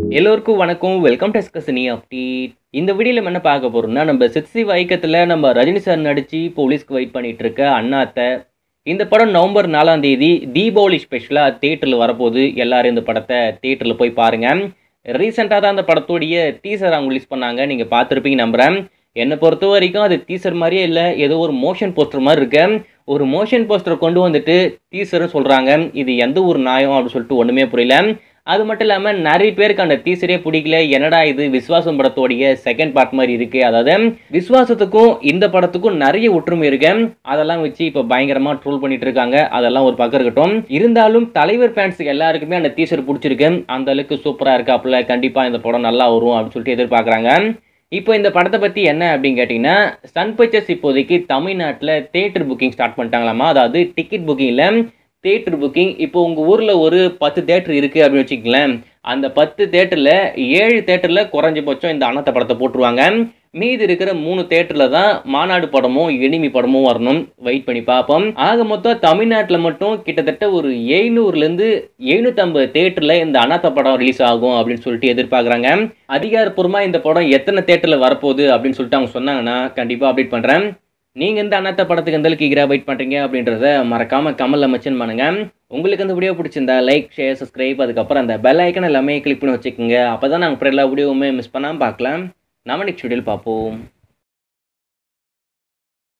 எல்லோருக்கும் வணக்கம் welcome to ஸ்கசனி update இந்த வீடியோவில் நம்ம என்ன பார்க்க போறோம்னா நம்ம சிக்ஸ்டி ஐக்கத்தில் நம்ம ரஜினி சார் நடித்து போலீஸ்க்கு வெயிட் பண்ணிட்டு இருக்க அண்ணாத்த இந்த படம் நவம்பர் நாலாம் தேதி தீபாவளி ஸ்பெஷலாக தேட்டரில் வரப்போகுது எல்லாரும் இந்த படத்தை தேட்டரில் போய் பாருங்க ரீசெண்டாக தான் அந்த படத்துடைய டீசர் அவங்க ரிலீஸ் பண்ணாங்க நீங்கள் பார்த்துருப்பீங்க நம்புகிறேன் என்னை பொறுத்த வரைக்கும் அது டீசர் மாதிரியே இல்லை ஏதோ ஒரு மோஷன் போஸ்டர் மாதிரி இருக்கு ஒரு மோஷன் போஸ்டர் கொண்டு வந்துட்டு டீசர்னு சொல்கிறாங்க இது எந்த ஒரு நியாயம் அப்படின்னு சொல்லிட்டு ஒன்றுமே புரியல அது மட்டும் இல்லாமல் நிறைய பேருக்கு அந்த டீசரே பிடிக்கல என்னடா இது விஸ்வாசம் படத்தோடைய செகண்ட் பார்ட் மாதிரி இருக்கு அதாவது விஸ்வாசத்துக்கும் இந்த படத்துக்கும் நிறைய ஒற்றுமை இருக்கு அதெல்லாம் வச்சு இப்போ பயங்கரமா ட்ரோல் பண்ணிட்டு இருக்காங்க அதெல்லாம் ஒரு பக்கம் இருக்கட்டும் இருந்தாலும் தலைவர் ஃபேன்ஸுக்கு எல்லாருக்குமே அந்த டீசர் பிடிச்சிருக்கு அந்த அளவுக்கு சூப்பரா இருக்காப்புல கண்டிப்பா இந்த படம் நல்லா வரும் அப்படின்னு சொல்லிட்டு எதிர்பார்க்குறாங்க இப்போ இந்த படத்தை பற்றி என்ன அப்படின்னு கேட்டிங்கன்னா சன் பிக்சர்ஸ் இப்போதைக்கு தமிழ்நாட்டில் தேட்டர் புக்கிங் ஸ்டார்ட் பண்ணிட்டாங்களாமா அதாவது டிக்கெட் புக்கிங்கில் தேட்டர் புக்கிங் இப்போ உங்கள் ஊரில் ஒரு பத்து தேட்டர் இருக்குது அப்படின்னு வச்சுக்கங்களேன் அந்த பத்து தேட்டரில் ஏழு தேட்டரில் குறைஞ்சபட்சம் இந்த அனத்த படத்தை போட்டுருவாங்க மீதி இருக்கிற மூணு தேட்டரில் தான் மாநாடு படமும் எனிமி படமும் வரணும் வெயிட் பண்ணி பார்ப்போம் ஆக மொத்தம் தமிழ்நாட்டில் மட்டும் கிட்டத்தட்ட ஒரு எழுநூறுலேருந்து எழுநூற்றம்பது தேட்டரில் இந்த அனாத்த படம் ரிலீஸ் ஆகும் அப்படின்னு சொல்லிட்டு எதிர்பார்க்குறாங்க அதிகாரப்பூர்வமாக இந்த படம் எத்தனை தேட்டரில் வரப்போகுது அப்படின்னு சொல்லிட்டு அவங்க சொன்னாங்கன்னா கண்டிப்பாக அப்டேட் பண்ணுறேன் நீங்கள் இந்த அண்ணாத்த படத்துக்கு எந்த அளவுக்கு ஈகராக வெயிட் பண்ணுறீங்க அப்படின்றத மறக்காமல் கமலில் மென்ஷன் பண்ணுங்க உங்களுக்கு இந்த வீடியோ பிடிச்சிருந்தா லைக் ஷேர் சப்ஸ்கிரைப் அதுக்கப்புறம் அந்த பெல் ஐக்கன் எல்லாமே கிளிக் பண்ணி வச்சுக்கோங்க அப்போ தான் நாங்கள் எல்லா வீடியோவுமே மிஸ் பண்ணாமல் பார்க்கலாம் நம்ம நெக்ஸ்ட் வீடியோவில் பார்ப்போம்